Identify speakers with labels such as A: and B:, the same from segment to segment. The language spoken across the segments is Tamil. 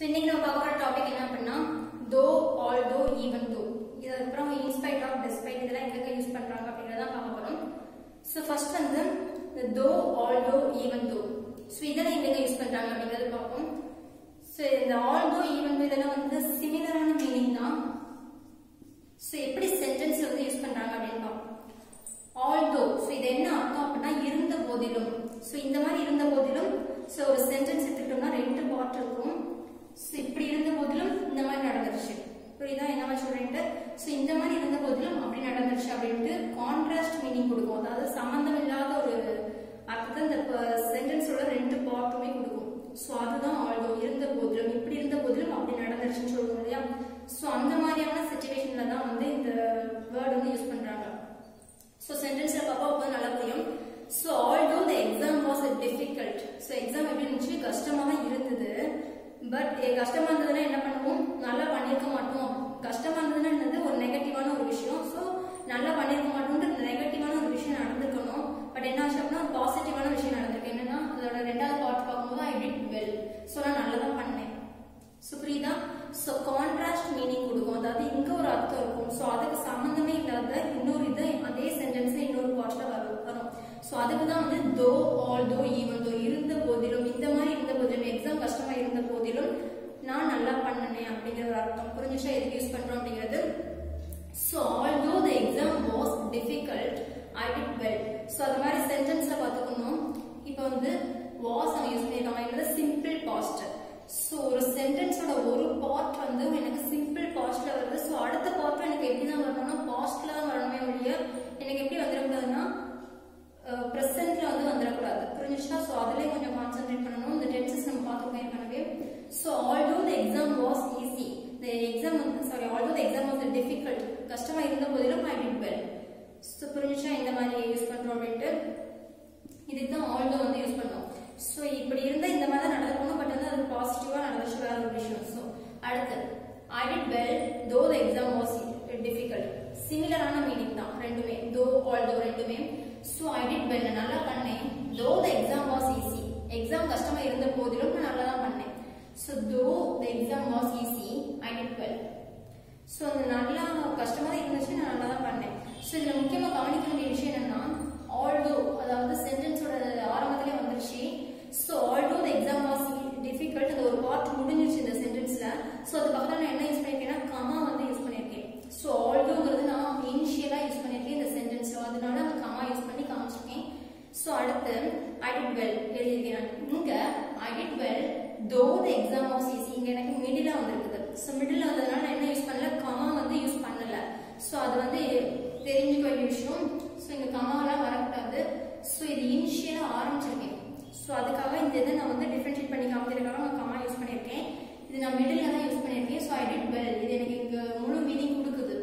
A: இன்னைக்கு நம்ம பார்க்க போற டாபிக் என்ன அப்படின்னா தோ ஆல் தோ ஈவன் தோ இது அப்புறம் இன்ஸ்பைட் ஆஃப் டிஸ்பைட் இதெல்லாம் எங்க யூஸ் பண்றாங்க அப்படிங்கறத பார்க்க போறோம் ஸோ ஃபர்ஸ்ட் வந்து இந்த தோ ஆல் தோ ஈவன் தோ ஸோ இதெல்லாம் எங்க யூஸ் பண்றாங்க அப்படிங்கறத பார்ப்போம் ஸோ இந்த ஆல் தோ ஈவன் தோ இதெல்லாம் வந்து சிமிலரான மீனிங் தான் ஸோ எப்படி சென்டென்ஸ்ல வந்து யூஸ் பண்றாங்க அப்படின்னு பார்ப்போம் ஆல்தோ ஸோ இது என்ன அர்த்தம் அப்படின்னா இருந்த போதிலும் ஸோ இந்த மாதிரி இருந்த போதிலும் ஸோ ஒரு சென்டென்ஸ் எடுத்துக்கிட்டோம்னா ரெண்டு பார்ட் இருக்கும் ஸோ இப்படி இருந்த போதிலும் இந்த மாதிரி நடந்துருச்சு புரியுதா என்ன மாதிரி சொல்றேன்ட்டு ஸோ இந்த மாதிரி இருந்த போதிலும் அப்படி நடந்துருச்சு அப்படின்ட்டு கான்ட்ராஸ்ட் மீனிங் கொடுக்கும் அதாவது சம்பந்தம் இல்லாத ஒரு அர்த்தத்தை இந்த சென்டென்ஸோட ரெண்டு பார்ட்டுமே கொடுக்கும் ஸோ அதுதான் ஆல்தோ இருந்த போதிலும் இப்படி இருந்த போதிலும் அப்படி நடந்துருச்சுன்னு சொல்லுவோம் இல்லையா ஸோ அந்த மாதிரியான சுச்சுவேஷன்ல தான் வந்து இந்த வேர்ட் வந்து யூஸ் பண்றாங்க ஸோ சென்டென்ஸ்ல பாப்பா அப்போ நல்லா புரியும் so although the exam was difficult so exam எப்படி இருந்துச்சு கஷ்டமா தான் இருந்தது பட் கஷ்டமா இருந்ததுன்னா என்ன பண்ணுவோம் நல்லா பண்ணியிருக்க மாட்டோம் கஷ்டமா இருந்ததுன்னா என்னது ஒரு நெகட்டிவான ஒரு விஷயம் ஸோ நல்லா பண்ணியிருக்க மாட்டோம்ன்ற நெகட்டிவான ஒரு விஷயம் நடந்திருக்கணும் பட் என்ன ஆச்சு அப்படின்னா பாசிட்டிவான விஷயம் நடந்திருக்கு என்னன்னா அதோட ரெண்டாவது பார்ட் பார்க்கும்போது ஐ டிட் வெல் ஸோ நான் நல்லா தான் பண்ணேன் ஸோ புரியுதா ஸோ கான்ட்ராஸ்ட் மீனிங் கொடுக்கும் அதாவது இங்க ஒரு அர்த்தம் இருக்கும் ஸோ அதுக்கு சம்மந்தமே இல்லாத இன்னொரு இது அதே சென்டென்ஸ்ல இன்னொரு பார்ட்ல வரும் வரும் ஸோ அதுக்கு தான் வந்து தோ ஆல் தோ ஈவன் தோ இருந்த போதிலும் இந்த மாதிரி இருந்த போதிலும் எக்ஸாம் கஷ்டமா இருந்த போதிலும் நான் நல்லா பண்ணனேன் அப்படிங்கிற ஒரு அர்த்தம் புரிஞ்சுச்சா எதுக்கு யூஸ் பண்றோம் அப்படிங்கிறது so although the exam was difficult I did well so அது மாதிரி சென்டென்ஸ்ல பார்த்துக்கணும் இப்போ வந்து வாஸ் அவங்க யூஸ் பண்ணியிருக்காங்க என்னது சிம்பிள் பாஸ்ட் ஸோ ஒரு சென்டென்ஸோட ஒரு பார்ட் வந்து எனக்கு சிம்பிள் பாஸ்ட்ல வருது ஸோ அடுத்த பார்ட்ல எனக்கு எப்படி தான் வரணும்னா பாஸ்ட்ல தான் வரணுமே ஒழிய எனக்கு எப்படி வந்துடக்கூடாதுன்னா ப்ரெசென்ட்ல வந்து வந்துடக்கூடாது புரிஞ்சுச்சா ஸோ அதுலேயே கொஞ்சம் கான்சென்ட்ரேட் பண்ணணும் இந்த டென்சஸ் நம்ம பார்த்துருக்கோம் ஏற்கனவே so although the exam was easy the exam வந்து sorry although the exam was difficult கஷ்டமா இருந்த போதிலும் ஐ டிட் வெல் ஸோ புரிஞ்சுச்சா இந்த மாதிரி யூஸ் பண்றோம் அப்படின்ட்டு இதுக்கு தான் ஆல்டோ வந்து யூஸ் பண்ணோம் ஸோ இப்படி இருந்தா இந்த மாதிரி தான் நடக்கணும் பட் வந்து அது பாசிட்டிவா நடந்துச்சு வேற ஒரு விஷயம் ஸோ அடுத்து ஐ did well though the exam was difficult சிமிலரான மீனிங் தான் ரெண்டுமே தோ ஆல்டோ ரெண்டுமே ஸோ ஐ டிட் வெல் நல்லா பண்ணேன் though the exam was easy exam கஷ்டமா இருந்த போதிலும் நான் நல்லா தான் பண்ணேன் so though the exam was easy I did well so அது நல்லா கஷ்டமா தான் இருந்துச்சு நான் நல்லா தான் பண்ணேன் ஸோ இதில் முக்கியமாக கவனிக்க வேண்டிய விஷயம் என்னன்னா ஆல்டோ அதாவது சென்டென்ஸோட ஆரம்பத்திலே வந்துருச்சு so although the exam was difficult அந்த ஒரு பார்ட் முடிஞ்சிருச்சு இந்த சென்டென்ஸ்ல ஸோ அது பக்கத்தில் நான் என்ன யூஸ் பண்ணியிருக்கேன்னா கமா வந்து யூஸ் பண்ணியிருக்கேன் ஸோ ஆல்டோங்கிறது நான் இனிஷியலாக யூஸ் பண்ணியிருக்கேன் இந்த சென்டென்ஸ்ல அதனால அந்த கமா யூஸ் பண்ணி காமிச்சிருக்கேன் ஸோ அடுத்து ஐ டிட் வெல் எழுதியிருக்கேன் இங்க ஐ did well though the exam of CC இங்க எனக்கு மிடில் வந்திருக்குது ஸோ மிடில் வந்ததுனால நான் என்ன யூஸ் பண்ணல கமா வந்து யூஸ் பண்ணல ஸோ அது வந்து தெரிஞ்சுக்க வேண்டிய விஷயம் ஸோ இங்க கமாலாம் வரக்கூடாது ஸோ இது இனிஷியலா ஆரம்பிச்சிருக்கேன் ஸோ அதுக்காக இந்த இதை நான் வந்து டிஃபரன்ஷியேட் பண்ணி காமிக்கிறதுக்காக நான் கமா யூஸ் பண்ணியிருக்கேன் இது நான் மிடில் தான் யூஸ் பண்ணியிருக்கேன் ஸோ ஐ டிட் வெல் இது எனக்கு இங்க முழு மீனிங் கொடுக்குது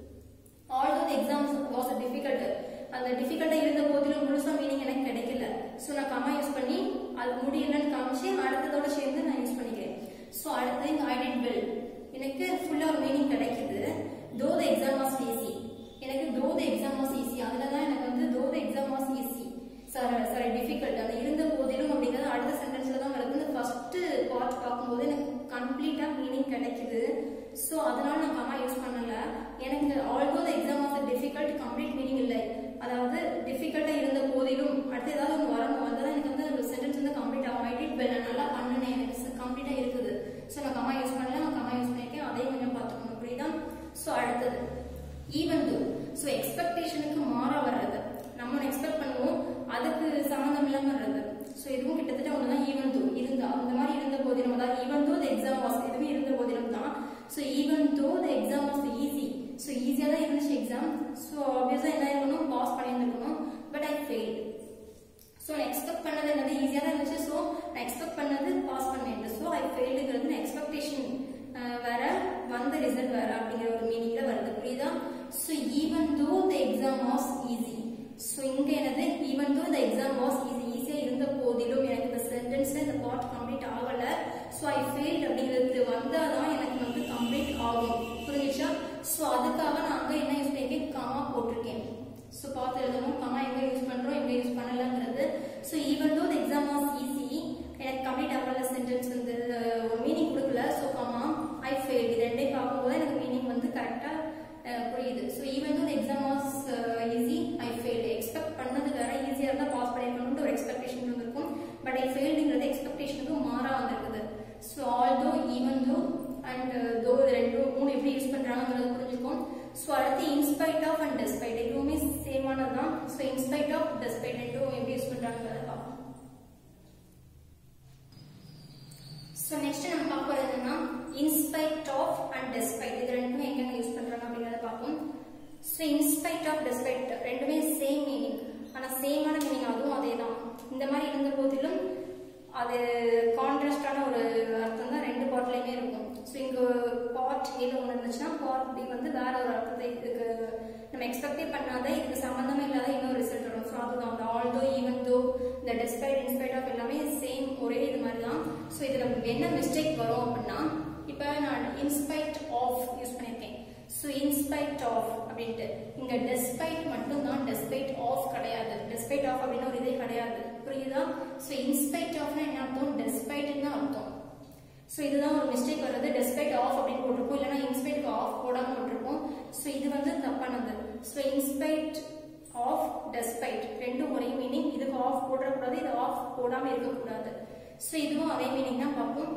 A: although the exams was difficult அந்த டிஃபிகல்ட்டா இருந்த போதிலும் முழுசா மீனிங் எனக்கு கிடைக்கல ஸோ நான் கமா யூஸ் பண்ணி அது முடியலன்னு காமிச்சு அடுத்ததோட சேர்ந்து நான் யூஸ் பண்ணிக்கிறேன் ஸோ அடுத்து இந்த ஐ டிட் வெல் எனக்கு ஃபுல்லா ஒரு மீனிங் கிடைக்குது தோ த எக்ஸாம் வாஸ் ஈஸி எனக்கு தோ த எக்ஸாம் வாஸ் ஈஸி அதுல தான் எனக்கு வந்து though the exam was easy sorry sorry difficult அந்த இருந்த போதிலும் அப்படிங்கிறது அடுத்த சென்டென்ஸ்ல தான் வருது இந்த ஃபர்ஸ்ட் பார்ட் பார்க்கும்போது எனக்கு கம்ப்ளீட்டா மீனிங் கிடைக்குது ஸோ அதனால நான் கமா யூஸ் பண்ணல எனக்கு although the exam was difficult complete meaning இல்லை அதாவது டிஃபிகல்ட்டா இருந்த போதிலும் அடுத்து ஏதாவது ஒன்று வரணும் அதுதான் எனக்கு வந்து ஒரு சென்டென்ஸ் வந்து கம்ப்ளீட் ஆகும் ஐ டிட் வெல் நல்லா பண்ணினேன் எனக்கு கம்ப்ளீட்டா இருக்குது ஸோ நான் கமா யூஸ் பண்ணல நான் கமா யூஸ் பண்ணியிருக்கேன் அதையும் கொஞ்சம் பார்த்துக்கணும் புரியுதா ஸோ அடுத்தது ஈவன் தோ ஸோ எக்ஸ்பெக்டேஷனுக்கு மாறா வர்றது நம்ம ஒன்று எக்ஸ்பெக்ட் பண்ணுவோம் அதுக்கு சம்மந்தம் இல்லாம வர்றது ஸோ இதுவும் கிட்டத்தட்ட ஒன்று தான் ஈவன் தோ இருந்தா அந்த மாதிரி இருந்த போதிலும் அதாவது even though the exam was எதுவும் இருந்த போதிலும் தான் so even though the exam was easy so ஈஸியாக தான் இருந்துச்சு எக்ஸாம் ஸோ ஆப்வியஸாக என்ன இருக்கணும் பாஸ் பண்ணியிருந்துருக்கணும் பட் ஐ ஃபெயில் ஸோ நான் எக்ஸ்பெக்ட் பண்ணது என்னது ஈஸியாக தான் இருந்துச்சு ஸோ நான் எக்ஸ்பெக்ட் பண்ணது பாஸ் பண்ணேன் ஸோ ஐ ஃபெயிலுங்கிறது நான் எக்ஸ்பெக்டேஷன் வேற வந்த ரிசல்ட் வேற அப்படிங்கிற ஒரு மீனிங்ல வருது புரியுதா so even though the exam was easy so இங்க என்னது even though the exam was easy ஈஸியா இருந்த போதிலும் எனக்கு இந்த சென்டென்ஸ்ல இந்த பார்ட் கம்ப்ளீட் ஆகல ஸோ ஐ ஃபெயில் அப்படிங்கிறது வந்தாதான் எனக்கு வந்து கம்ப்ளீட் ஆகும் புரிஞ்சுச்சா ஸோ அதுக்காக நான் அங்க என்ன யூஸ் பண்ணிருக்கேன் கமா போட்டிருக்கேன் ஸோ பார்த்து எழுதணும் கமா எங்க யூஸ் பண்றோம் எங்க use பண்ணலங்கிறது so even though the exam was easy எனக்கு கம்ப்ளீட் ஆகல சென்டென்ஸ் வந்து ஒரு மீனிங் கொடுக்கல ஸோ அண்ட் தோ இது ரெண்டும் மூணு எப்படி யூஸ் பண்றாங்கிறது புரிஞ்சுக்கும் ஸோ அடுத்து இன்ஸ்பைட் ஆஃப் அண்ட் டெஸ்பைட் எதுவுமே சேமானது தான் ஸோ இன்ஸ்பைட் ஆஃப் டெஸ்பைட் ரெண்டும் எப்படி யூஸ் பண்றாங்கிறத பார்ப்போம் ஸோ நெக்ஸ்ட் நம்ம பார்க்க போறது என்னன்னா இன்ஸ்பைட் ஆஃப் அண்ட் டெஸ்பைட் இது ரெண்டுமே எங்கெங்க யூஸ் பண்றாங்க அப்படிங்கறத பார்ப்போம் ஸோ இன்ஸ்பைட் ஆஃப் டெஸ்பைட் ரெண்டுமே சேம் மீனிங் ஆனா சேமான மீனிங் அதுவும் அதே தான் இந்த மாதிரி இருந்த போதிலும் அது கான்ட்ராஸ்டான ஒரு அர்த்தம் தான் ரெண்டு பார்ட்லயுமே இருக்கும் ஸோ இங்க பார்ட் ஏதோ ஒன்று இருந்துச்சுன்னா பார்ட் பி வந்து வேற ஒரு அர்த்தத்தை இதுக்கு நம்ம எக்ஸ்பெக்டே பண்ணாத இதுக்கு சம்மந்தமே இல்லாத இன்னொரு ரிசல்ட் வரும் ஸோ அதுதான் அந்த ஆல்தோ ஈவன் தோ இந்த டெஸ்பைட் இன்ஸ்பைட் ஆஃப் எல்லாமே சேம் ஒரே இது மாதிரி தான் ஸோ இதில் என்ன மிஸ்டேக் வரும் அப்படின்னா இப்போ நான் இன்ஸ்பைட் ஆஃப் யூஸ் பண்ணியிருக்கேன் ஸோ இன்ஸ்பைட் ஆஃப் அப்படின்ட்டு இங்க டெஸ்பைட் மட்டும் தான் டெஸ்பைட் ஆஃப் கிடையாது டெஸ்பைட் ஆஃப் அப்படின்னு ஒரு இதே கிடையாது புரியுதா ஸோ இன்ஸ்பைட் ஆஃப்னா என்ன அர்த்தம் டெஸ்பைட்னு தான் அர்த்தம் ஸோ இதுதான் ஒரு மிஸ்டேக் வருது டெஸ்பைட் ஆஃப் அப்படின்னு போட்டிருப்போம் இல்லைன்னா இன்ஸ்பைட் ஆஃப் போடாம போட்டிருப்போம் ஸோ இது வந்து தப்பானது ஸோ இன்ஸ்பைட் ஆஃப் டெஸ்பைட் ரெண்டும் ஒரே மீனிங் இதுக்கு ஆஃப் போடக்கூடாது இது ஆஃப் போடாம இருக்கக்கூடாது ஸோ இதுவும் அதே மீனிங் தான் பார்ப்போம்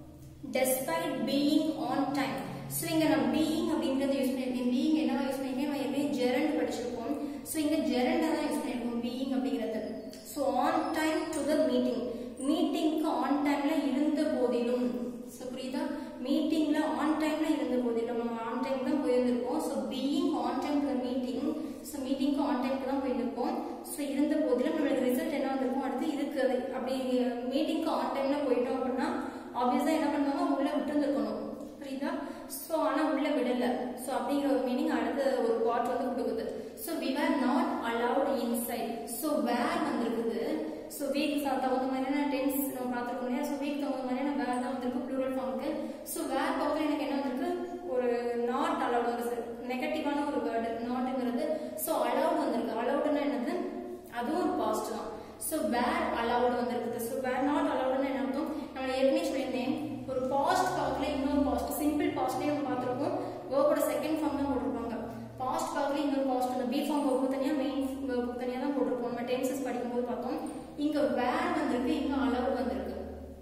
A: despite being on time so இங்க நான் பீயிங் அப்படிங்கறத யூஸ் பண்ணியிருக்கேன் பீயிங் என்னவா யூஸ் பண்ணியிருக்கேன் நம்ம எப்பயும் ஜெரண்ட் படிச்சிருப்போம் ஸோ இங்க ஜெரண்டா தான் யூஸ் பண்ணியிருக்கோம் பீயிங் அப்படிங்கிறது so on time to the meeting மீட்டிங்க்கு ஆன் டைம்ல இருந்த போதிலும் ஸோ புரியுதா மீட்டிங்ல ஆன் டைம்ல இருந்த போதிலும் நம்ம ஆன் டைம் தான் போயிருந்திருப்போம் so being on time to meeting so மீட்டிங்க்கு ஆன் டைம்க்கு தான் போயிருந்திருப்போம் ஸோ இருந்த போதிலும் நம்மளுக்கு ரிசல்ட் என்ன வந்திருக்கும் அடுத்து இதுக்கு அப்படி மீட்டிங்க்கு ஆன் டைம்ல போயிட்டோம் அப்படின்னா ஆப்வியஸா என்ன பண்ணுவாங்க உள்ள விட்டு இருக்கணும் புரியுதா ஸோ ஆனா உள்ள விடல ஸோ அப்படிங்கிற ஒரு மீனிங் அடுத்த ஒரு பார்ட் வந்து கொடுக்குது so we were not allowed inside so were வந்திருக்குது ஸோ வீக் தகுந்த மாதிரியான டென்ஸ் நம்ம பார்த்துருக்கோம் இல்லையா ஸோ வீக் தகுந்த மாதிரியான வேர் தான் வந்திருக்கு ப்ளூரல் ஃபார்முக்கு ஸோ வேர் பக்கத்தில் எனக்கு என்ன வந்திருக்கு ஒரு நாட் அலவுட் ஒரு நெகட்டிவான ஒரு வேர்டு நாட்டுங்கிறது ஸோ அலவுட் வந்திருக்கு அலவுட்னா என்னது அதுவும் ஒரு பாஸ்ட் தான் ஸோ வேர் அலவுட் வந்திருக்குது ஸோ வேர் நாட் அலவுட்னு என்ன அர்த்தம் நம்ம ஏற்கனவே சொல்லியிருந்தேன் ஒரு பாஸ்ட் பக்கத்தில் இன்னொரு பாஸ்ட் சிம்பிள் பாஸ்ட்லேயே நம்ம பார்த்துருக்கோம் வேர்போட செகண்ட் ஃபார்ம் தான் போட்டிருப்பாங்க பாஸ்ட் பக்கத்தில் இன்னொரு பாஸ்ட் அந்த பி ஃபார்ம் வேர்பு தனியாக மெயின் வேர்பு தனியாக தான் போட்டிருப்போம் நம்ம டென்சஸ் படிக்கும்போது பார்த்தோம் இங்கே வேர் வந்திருக்கு இங்கே அலவுட் வந்திருக்கு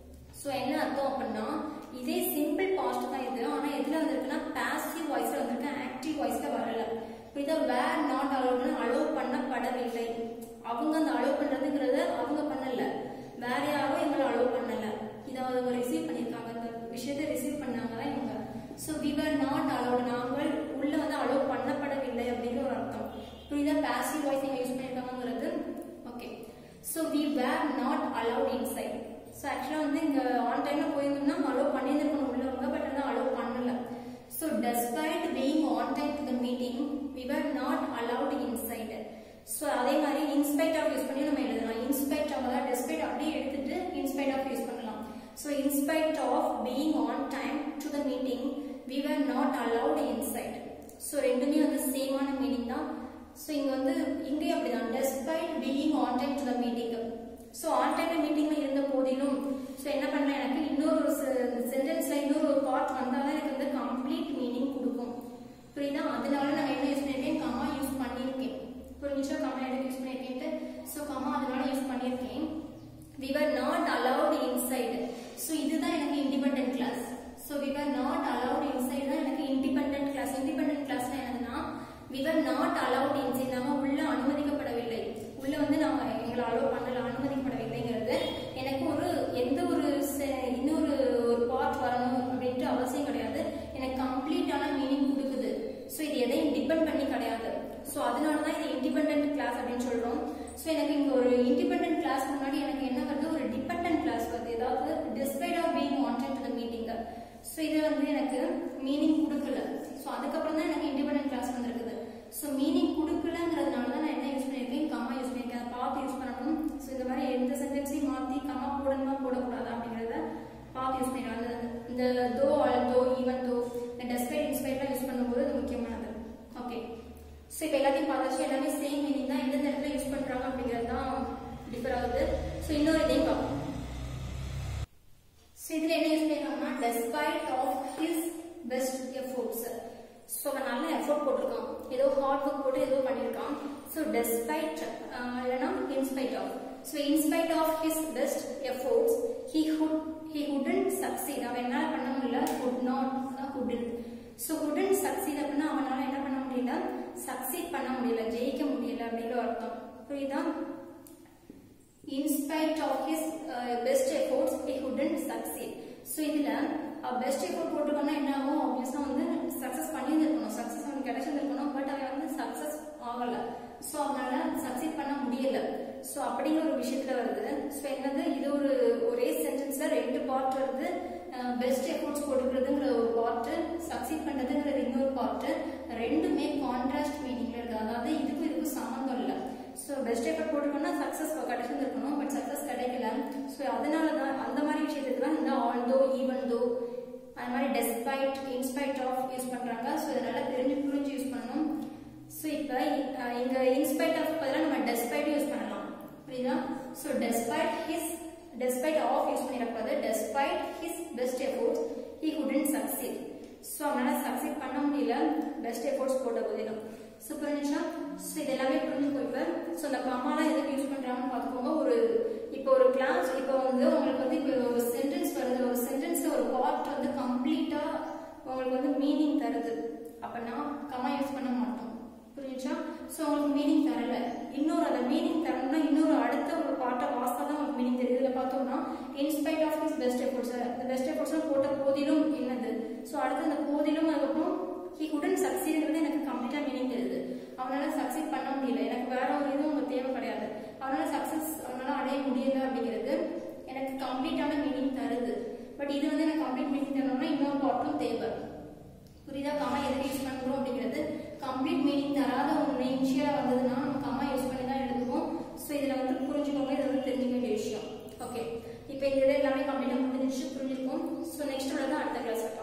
A: ஸோ என்ன அர்த்தம் அப்படின்னா இதே சிம்பிள் பாஸ்ட் தான் இது ஆனால் எதில் வந்திருக்குன்னா பாசிவ் வாய்ஸில் வந்திருக்கு ஆக்டிவ் வாய்ஸில் வரல இதை வேர் நாட் அலோவ்னு அலோவ் பண்ணப்படவில்லை அவங்க அந்த அலோவ் பண்றதுங்கிறத அவங்க பண்ணல வேற யாரும் எங்களை அலோவ் பண்ணல இதை அவங்க ரிசீவ் பண்ணியிருக்காங்க இந்த விஷயத்தை ரிசீவ் பண்ணாங்க தான் இவங்க so we were not allow நாங்கள் உள்ள வந்து அலோவ் பண்ணப்படவில்லை அப்படிங்கிற ஒரு அர்த்தம் புரியுதா பாசிவ் வாய்ஸ் இங்கே யூஸ் பண்ணியிருக்காங்கிறது okay so we were not allowed inside so ஆக்சுவலாக வந்து இங்கே ஆன் டைமில் போயிருந்தோம்னா அலோவ் பண்ணியிருந்திருக்கணும் உள்ளவங்க பட் வந்து அலோவ் பண்ணல so despite being on time to the meeting we were not allowed inside so அதே மாதிரி இன்ஸ்பைட் ஆஃப் யூஸ் பண்ணி நம்ம எழுதலாம் இன்ஸ்பைட் ஆஃப் அதாவது டெஸ்பைட் அப்படியே எடுத்துட்டு இன்ஸ்பைட் ஆஃப் யூஸ் பண்ணலாம் so in spite of being on time to the meeting we were not allowed inside so ரெண்டுமே வந்து சேமான மீனிங் தான் ஸோ இங்கே வந்து இங்கேயும் அப்படிதான் despite being on time to the meeting so on time மீட்டிங்ல இருந்த போதிலும் ஸோ என்ன பண்ணல எனக்கு இன்னொரு சென்டென்ஸ்ல இன்னொரு ஒரு பார்ட் வந்தால் எனக்கு வந்து கம்ப்ளீட் மீனிங் கொடுக்கும் புரியுதா அதனால நான் என்ன யூஸ் பண்ணியிருக்கேன் கமா யூஸ் பண்ணியிருக்கேன் புரிஞ்சுச்சா கமா எதுக்கு யூஸ் பண்ணியிருக்கேன்ட்டு ஸோ கமா அதனால யூஸ் பண்ணியிருக்கேன் we were not allowed inside so இதுதான் எனக்கு independent clause so we were not allowed inside தான் எனக்கு இண்டிபெண்டன்ட் கிளாஸ் இண்டிபெண்டன்ட் கிளாஸ்னா என்னன்னா we were not allowed inside நாம உள்ள அனுமதிக்கப்படவில்லை உள்ள வந்து நாம எங்களை அலோவ் பண்ணல அனுமதிக்கப்படவில்லைங்கிறது எனக்கு ஒரு எந்த ஒரு இன்னொரு ஒரு பார்ட் வரணும் அப்படின்ட்டு அவசியம் கிடையாது எனக்கு கம்ப்ளீட்டான மீனிங் கொடுக்குது ஸோ இது எதையும் டிபெண்ட் பண்ணி கிடையாது ஸோ அதனால தான் இது இண்டிபெண்ட் கிளாஸ் அப்படின்னு சொல்றோம் ஸோ எனக்கு இங்க ஒரு இண்டிபெண்ட் கிளாஸ் முன்னாடி எனக்கு என்ன வருது ஒரு டிபெண்ட் கிளாஸ் வருது ஏதாவது despite of being wanted to the meeting so இது வந்து எனக்கு மீனிங் கொடுக்கல ஸோ அதுக்கப்புறம் தான் எனக்கு இண்டிபெண்ட் கிளாஸ் வந்திருக்குது ஸோ மீனிங் கொடுக்கலங்கிறதுனால தான் நான் என்ன யூஸ் பண்ணியிருக்கேன் கம்மா யூஸ் பண்ணியிருக்கேன் அதை பார்த்து யூஸ் பண்ணணும் ஸோ இந்த மாதிரி எந்த சென்டென்ஸையும் மாற்றி கம்மா போடணுமா போடக்கூடாதா அப்படிங்கிறத பார்த்து யூஸ் பண்ணிக்கலாம் இந்த தோ ஆல் தோ ஈவன் தோ இந்த டெஸ்பைட் இன்ஸ்பைட்லாம் யூஸ் பண்ணும்போது அது முக்கியமானது ஓகே ஸோ இப்போ எல்லாத்தையும் பார்த்தாச்சு எல்லாமே சேம் மீனிங் தான் எந்தெந்த இடத்துல யூஸ் பண்ணுறாங்க அப்படிங்கிறது தான் டிஃபர் ஆகுது ஸோ இன்னொரு இதையும் பார்ப்போம் ஸோ இதில் என்ன யூஸ் பண்ணியிருக்காங்கன்னா despite of his best efforts so அவன் நல்ல எஃபோர்ட் போட்டிருக்கான் ஏதோ ஹார்ட் ஒர்க் போட்டு ஏதோ பண்ணியிருக்கான் ஸோ டெஸ்பைட் இல்லைனா in spite of so in spite of his best efforts he could he couldn't succeed அவன் என்னால் பண்ண முடியல could not so couldn't succeed அப்படின்னா அவனால என்ன பண்ண முடியல சக்சீட் பண்ண முடியல ஜெயிக்க முடியல அப்படிங்கிற அர்த்தம் புரியுதா in spite of his uh, best efforts he couldn't succeed so இதுல பெஸ்ட் எஃபோர்ட் போட்டுக்கோனா என்ன ஆகும் ஆப்வியஸா வந்து சக்சஸ் பண்ணியிருந்திருக்கணும் சக்சஸ் அவனுக்கு கிடைச்சிருந்திருக்கணும் பட் அவன் வந்து சக்சஸ் ஆகல ஸோ அவனால சக்சீட் பண்ண முடியல ஸோ அப்படிங்கிற ஒரு விஷயத்துல வருது ஸோ என்னது இது ஒரு ஒரே சென்டென்ஸ்ல ரெண்டு பார்ட் வருது பெஸ்ட் எஃபோர்ட்ஸ் போட்டுக்கிறதுங்கிற ஒரு பார்ட் சக்சீட் பண்றதுங்கிறது இன்னொரு பார்ட் ரெண்டுமே கான்ட்ராஸ்ட் மீனிங்ல இருக்கு அதாவது இதுக்கும் இதுக்கும் சம்மந்தம் இல்லை ஸோ பெஸ்ட் எஃபர்ட் போட்டுக்கோன்னா சக்ஸஸ் கிடைச்சிருந்துருக்கணும் பட் சக்ஸஸ் கிடைக்கல ஸோ அதனால தான் அந்த மாதிரி விஷயத்துக்கு தான் இந்த ஆல்தோ ஈவன் தோ அந்த மாதிரி டெஸ்பைட் இன்ஸ்பைட் ஆஃப் யூஸ் பண்ணுறாங்க ஸோ இதை நல்லா தெரிஞ்சு புரிஞ்சு யூஸ் பண்ணணும் ஸோ இப்போ இங்கே இன்ஸ்பைட் ஆஃப் பதிலாக நம்ம டெஸ்பைட் யூஸ் பண்ணலாம் புரியுதா so despite his despite of use பண்ணிடக்கூடாது despite his best efforts he couldn't succeed so அவனால் சக்சீட் பண்ண முடியல பெஸ்ட் எஃபோர்ட்ஸ் போட்ட போதிலும் ஸோ புரிஞ்சுச்சா ஸோ இது எல்லாமே புரிஞ்சுக்கோ இப்போ ஸோ இந்த கம்மாலாம் எதுக்கு யூஸ் பண்ணுறாங்கன்னு பார்த்துக்கோங்க ஒரு இப்போ ஒரு கிளாஸ் இப்போ வந்து உங்களுக்கு வந்து இப்போ ஒரு சென்டென்ஸ் வருது ஒரு சென்டென்ஸ் ஒரு பார்ட் வந்து கம்ப்ளீட்டாக உங்களுக்கு வந்து மீனிங் தருது அப்படின்னா கம்மா யூஸ் பண்ண மாட்டோம் புரிஞ்சுச்சா ஸோ உங்களுக்கு மீனிங் தரல இன்னொரு அந்த மீனிங் தரணும்னா இன்னொரு அடுத்த ஒரு பாட்டை வாசா தான் உங்களுக்கு மீனிங் தெரியுது இதில் பார்த்தோம்னா in spite of his best efforts இந்த பெஸ்ட் எஃபோர்ட்ஸ் போட்ட போதிலும் என்னது ஸோ அடுத்து அந்த போதிலும் அதுக்கப்புறம் ஹி குடன் சக்சீடுங்கிறது எனக்கு கம்ப்ளீட்டாக மீனிங் தெரியுது அவனால சக்சீட் பண்ண முடியல எனக்கு வேற ஒரு இதுவும் உங்களுக்கு தேவை கிடையாது அவனால சக்சஸ் அவனால அடைய முடியல அப்படிங்கிறது எனக்கு கம்ப்ளீட்டான மீனிங் தருது பட் இது வந்து எனக்கு கம்ப்ளீட் மீனிங் தரணும்னா இன்னொரு பாட்டும் தேவை புரியுதா கமா எதுக்கு யூஸ் பண்ணுறோம் அப்படிங்கிறது கம்ப்ளீட் மீனிங் தராத ஒன்று இனிஷியலாக வந்ததுன்னா நம்ம கமா யூஸ் பண்ணி தான் எழுதுவோம் ஸோ இதில் வந்து புரிஞ்சுக்கோங்க இதை வந்து தெரிஞ்சுக்க வேண்டிய விஷயம் ஓகே இப்போ இந்த இது எல்லாமே கம்ப்ளீட்டாக முடிஞ்சிச்சு புரிஞ்சிருக்கும் ஸோ நெக்ஸ்ட் உள்ளது அடுத்த கிளாஸ்